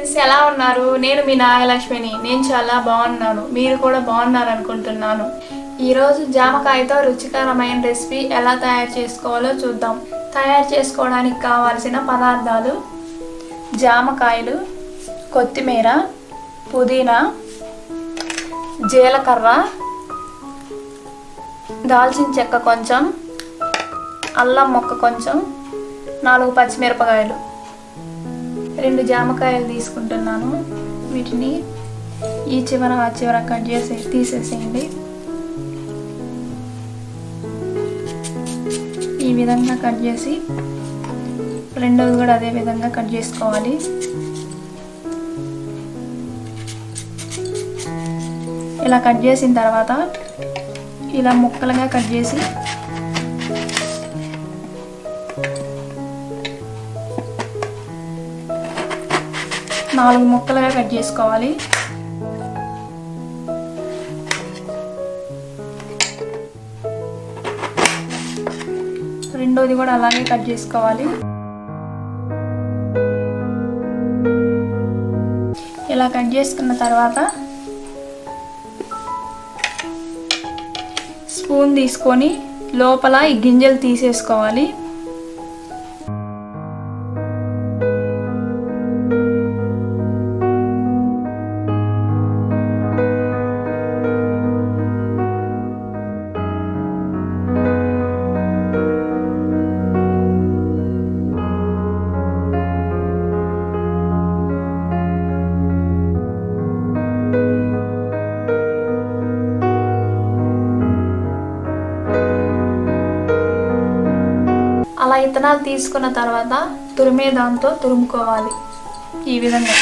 friends ఎలా ఉన్నారు నేను మీ నాగలక్ష్మిని నేను చాలా బాగున్నాను మీరు కూడా బాగున్నారు అనుకుంటున్నాను ఈరోజు జామకాయతో రుచికరమైన రెసిపీ ఎలా తయారు చేసుకోవాలో చూద్దాం తయారు చేసుకోవడానికి కావాల్సిన పదార్థాలు జామకాయలు కొత్తిమీర పుదీనా జీలకర్ర దాల్చిన చెక్క కొంచెం అల్లం ముక్క కొంచెం నాలుగు పచ్చిమిరపకాయలు రెండు జామకాయలు తీసుకుంటున్నాను వీటిని ఈ చివర ఆ చివర కట్ చేసి తీసేసేయండి ఈ విధంగా కట్ చేసి రెండోది కూడా అదే విధంగా కట్ చేసుకోవాలి ఇలా కట్ చేసిన తర్వాత ఇలా ముక్కలుగా కట్ చేసి నాలుగు ముక్కలుగా కట్ చేసుకోవాలి రెండోది కూడా అలాగే కట్ చేసుకోవాలి ఇలా కట్ చేసుకున్న తర్వాత స్పూన్ తీసుకొని లోపల ఈ గింజలు తీసేసుకోవాలి అలా ఇత్తనాలు తీసుకున్న తర్వాత తురిమే దాంతో తురుముకోవాలి ఈ విధంగా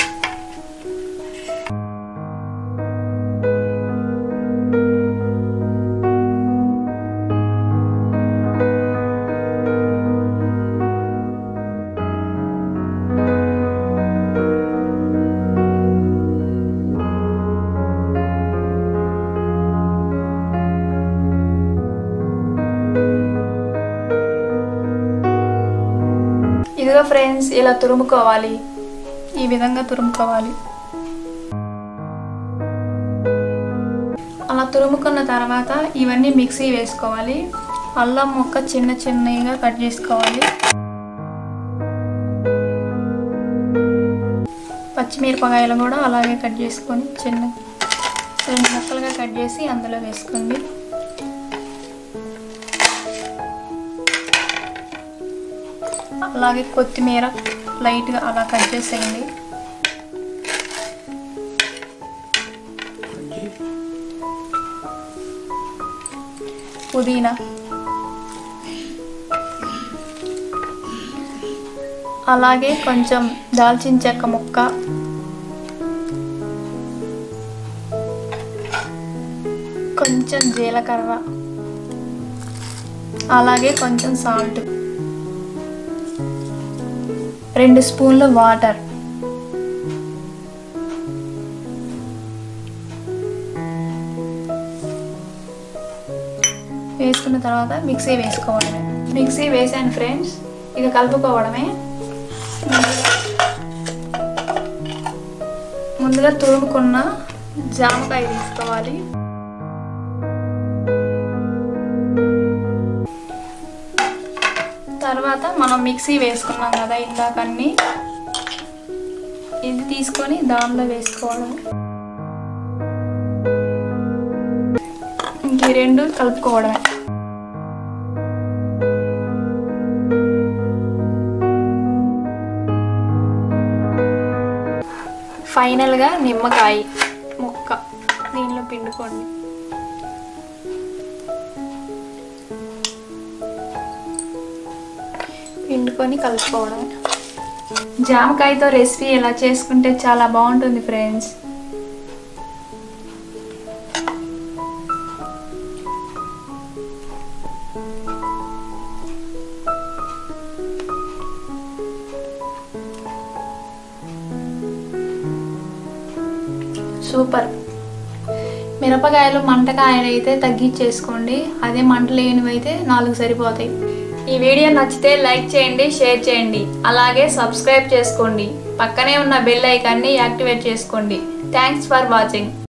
ఇదిగో ఫ్రెండ్స్ ఇలా తురుముకోవాలి ఈ విధంగా తురుముకోవాలి అలా తురుముకున్న తర్వాత ఇవన్నీ మిక్సీ వేసుకోవాలి అల్లం ముక్క చిన్న చిన్నగా కట్ చేసుకోవాలి పచ్చిమిరపకాయలు కూడా అలాగే కట్ చేసుకొని చిన్న రెండు ముక్కలుగా కట్ చేసి అందులో వేసుకోండి అలాగే కొత్తిమీర లైట్గా అలా కట్ చేసేయండి పుదీనా అలాగే కొంచెం దాల్చిన చెక్క ముక్క కొంచెం జీలకర్ర అలాగే కొంచెం సాల్ట్ రెండు స్పూన్లు వాటర్ వేసుకున్న తర్వాత మిక్సీ వేసుకోవడమే మిక్సీ వేసాను ఫ్రెండ్స్ ఇక కలుపుకోవడమే ముందుగా తురుముకున్న జామకాయ తీసుకోవాలి తర్వాత మనం మిక్సీ వేసుకున్నాం కదా ఇందాకన్నీ ఇది తీసుకొని దానిలో వేసుకోవడం ఇంక ఈ రెండు కలుపుకోవడమే ఫైనల్గా నిమ్మకాయ ముక్క దీనిలో పిండుకోండి పిండుకొని కలుపుకోవడం జామకాయతో రెసిపీ ఎలా చేసుకుంటే చాలా బాగుంటుంది ఫ్రెండ్స్ సూపర్ మిరపకాయలు మంటకాయలు అయితే తగ్గించేసుకోండి అదే మంట లేనివి అయితే నాలుగు సరిపోతాయి ఈ వీడియో నచ్చితే లైక్ చేయండి షేర్ చేయండి అలాగే సబ్స్క్రైబ్ చేసుకోండి పక్కనే ఉన్న బెల్ ఐకాన్ని యాక్టివేట్ చేసుకోండి థ్యాంక్స్ ఫర్ వాచింగ్